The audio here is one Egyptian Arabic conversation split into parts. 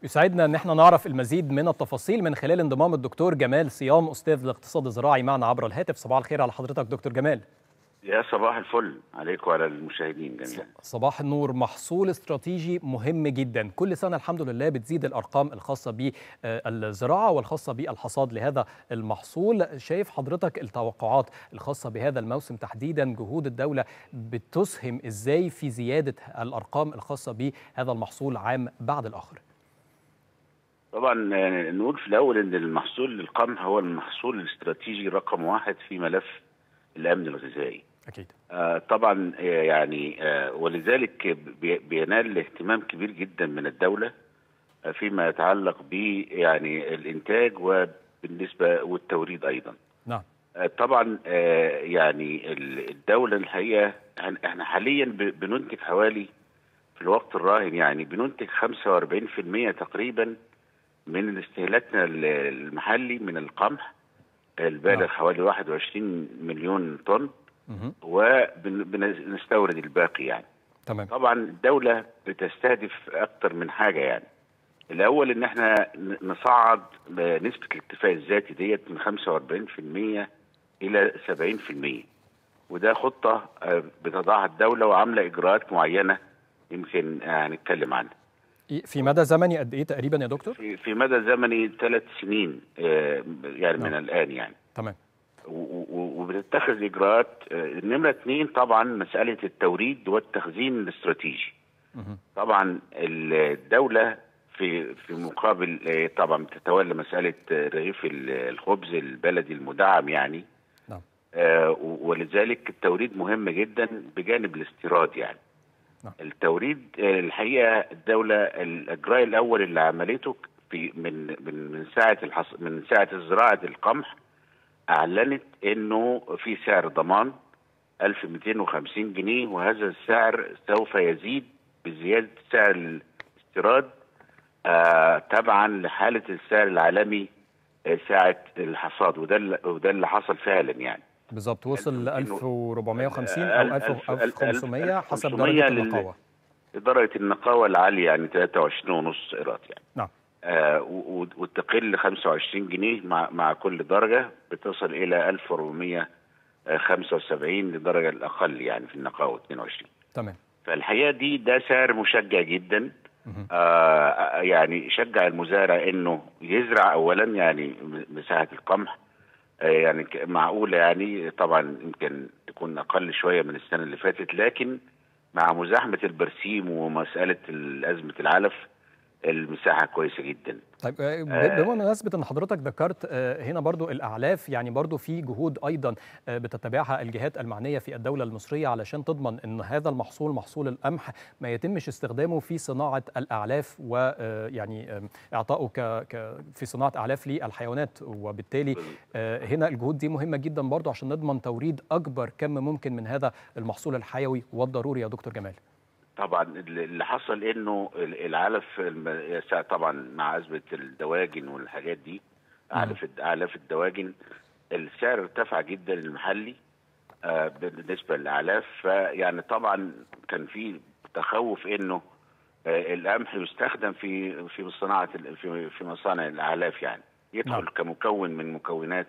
يسعدنا ان احنا نعرف المزيد من التفاصيل من خلال انضمام الدكتور جمال صيام استاذ الاقتصاد الزراعي معنا عبر الهاتف صباح الخير على حضرتك دكتور جمال يا صباح الفل عليك وعلى المشاهدين جميعا صباح النور محصول استراتيجي مهم جدا كل سنة الحمد لله بتزيد الأرقام الخاصة بالزراعة والخاصة بالحصاد لهذا المحصول شايف حضرتك التوقعات الخاصة بهذا الموسم تحديدا جهود الدولة بتسهم إزاي في زيادة الأرقام الخاصة بهذا المحصول عام بعد الآخر طبعا نقول في الأول أن المحصول القمح هو المحصول الاستراتيجي رقم واحد في ملف الأمن الغذائي أكيد آه طبعا يعني آه ولذلك بينال اهتمام كبير جدا من الدوله آه فيما يتعلق ب يعني الانتاج وبالنسبه والتوريد ايضا. نعم. طبعا يعني الدوله الحقيقه احنا حاليا بننتج حوالي في الوقت الراهن يعني بننتج 45% تقريبا من استهلاكنا المحلي من القمح البالغ نعم. حوالي 21 مليون طن. وبنستورد الباقي يعني تمام طبعا الدولة بتستهدف أكتر من حاجة يعني الأول إن احنا نصعد نسبة الاكتفاء الذاتي ديت من 45% إلى 70% وده خطة بتضعها الدولة وعاملة إجراءات معينة يمكن هنتكلم عنها في مدى زمني قد إيه تقريبا يا دكتور؟ في, في مدى زمني ثلاث سنين يعني من الآن يعني تمام وبتتخذ اجراءات نمره اثنين طبعا مساله التوريد والتخزين الاستراتيجي. طبعا الدوله في في مقابل طبعا بتتولى مساله رغيف الخبز البلدي المدعم يعني. نعم. ولذلك التوريد مهم جدا بجانب الاستيراد يعني. نعم. التوريد الحقيقه الدوله الاجراء الاول اللي عملته في من من من ساعه الحص من ساعه زراعه القمح اعلنت انه في سعر ضمان 1250 جنيه وهذا السعر سوف يزيد بزياده سعر الاستيراد آه تبعا لحاله السعر العالمي آه ساعه الحصاد وده وده اللي حصل فعلا يعني بالظبط وصل ل 1450 او 1500 حسب درجه النقاوه درجه النقاوه العاليه يعني 23 ونص قيراط يعني نعم آه وتقل 25 جنيه مع مع كل درجه بتصل الى 1475 للدرجه الاقل يعني في النقاوه 22 تمام فالحقيقه دي ده سعر مشجع جدا آه يعني شجع المزارع انه يزرع اولا يعني مساحه القمح آه يعني معقوله يعني طبعا يمكن تكون اقل شويه من السنه اللي فاتت لكن مع مزاحمه البرسيم ومساله ازمه العلف المساحه كويسه جدا طيب بمناسبه ان حضرتك ذكرت هنا برضو الاعلاف يعني برضو في جهود ايضا بتتبعها الجهات المعنيه في الدوله المصريه علشان تضمن ان هذا المحصول محصول القمح ما يتمش استخدامه في صناعه الاعلاف ويعني اعطائه ك في صناعه اعلاف للحيوانات وبالتالي هنا الجهود دي مهمه جدا برضو عشان نضمن توريد اكبر كم ممكن من هذا المحصول الحيوي والضروري يا دكتور جمال طبعا اللي حصل انه العلف طبعا مع ازمه الدواجن والحاجات دي اعلاف اعلاف الدواجن السعر ارتفع جدا المحلي آه بالنسبه للاعلاف فيعني طبعا كان في تخوف انه آه القمح يستخدم في في صناعه في في مصانع الاعلاف يعني يدخل نعم. كمكون من مكونات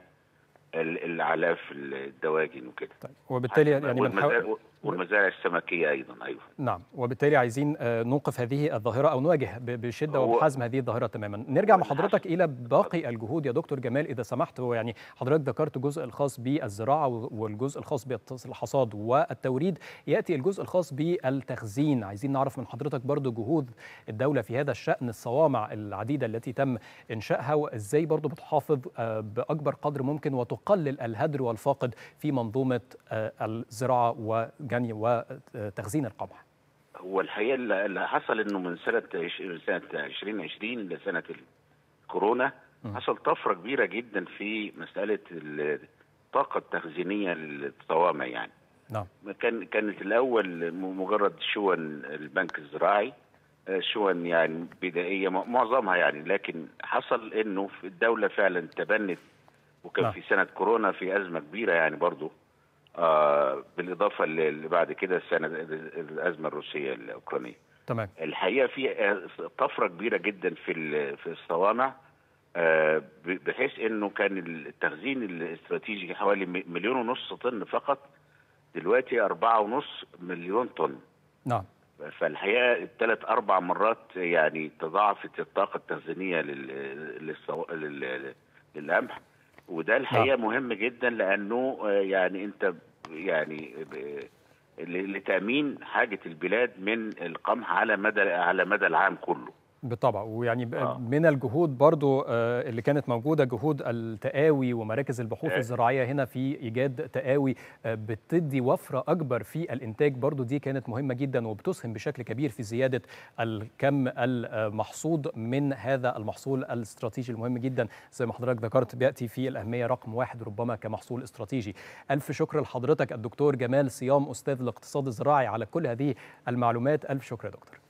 الاعلاف الدواجن وكده طيب وبالتالي يعني بنحاول والمزارع السمكيه ايضا ايوه نعم وبالتالي عايزين نوقف هذه الظاهره او نواجه بشده وبحزم هذه الظاهره تماما نرجع مع حضرتك الى باقي الجهود يا دكتور جمال اذا سمحت يعني حضرتك ذكرت الجزء الخاص بالزراعه والجزء الخاص بالحصاد والتوريد ياتي الجزء الخاص بالتخزين عايزين نعرف من حضرتك برضو جهود الدوله في هذا الشان الصوامع العديده التي تم انشائها وازاي برضو بتحافظ باكبر قدر ممكن وتقلل الهدر والفاقد في منظومه الزراعه و يعني وتخزين القمح هو الحقيقه اللي حصل انه من سنه سنه 2020 لسنه الكورونا حصل طفره كبيره جدا في مساله الطاقه التخزينيه للصوامع يعني نعم كان كانت الاول مجرد شون البنك الزراعي شون يعني بدائيه معظمها يعني لكن حصل انه في الدوله فعلا تبنت وكان نعم. في سنه كورونا في ازمه كبيره يعني برضه آه بالاضافه اللي بعد كده السنه الازمه الروسيه الاوكرانيه تمام الحقيقه في طفره كبيره جدا في في الصوامع بحيث انه كان التخزين الاستراتيجي حوالي مليون ونص طن فقط دلوقتي أربعة ونص مليون طن نعم فالحقيقه ثلاث اربع مرات يعني تضاعفت الطاقه التخزينيه للصو... لل... للقمح وده الحقيقه نعم. مهم جدا لانه يعني انت يعني ب... لتامين حاجه البلاد من القمح على مدى على مدى العام كله بالطبع ويعني آه. من الجهود برضو اللي كانت موجودة جهود التقاوي ومراكز البحوث آه. الزراعية هنا في إيجاد تقاوي بتدي وفرة أكبر في الإنتاج برضو دي كانت مهمة جدا وبتسهم بشكل كبير في زيادة الكم المحصود من هذا المحصول الاستراتيجي المهم جدا زي ما حضرتك ذكرت بيأتي في الأهمية رقم واحد ربما كمحصول استراتيجي ألف شكر لحضرتك الدكتور جمال صيام أستاذ الاقتصاد الزراعي على كل هذه المعلومات ألف شكر يا دكتور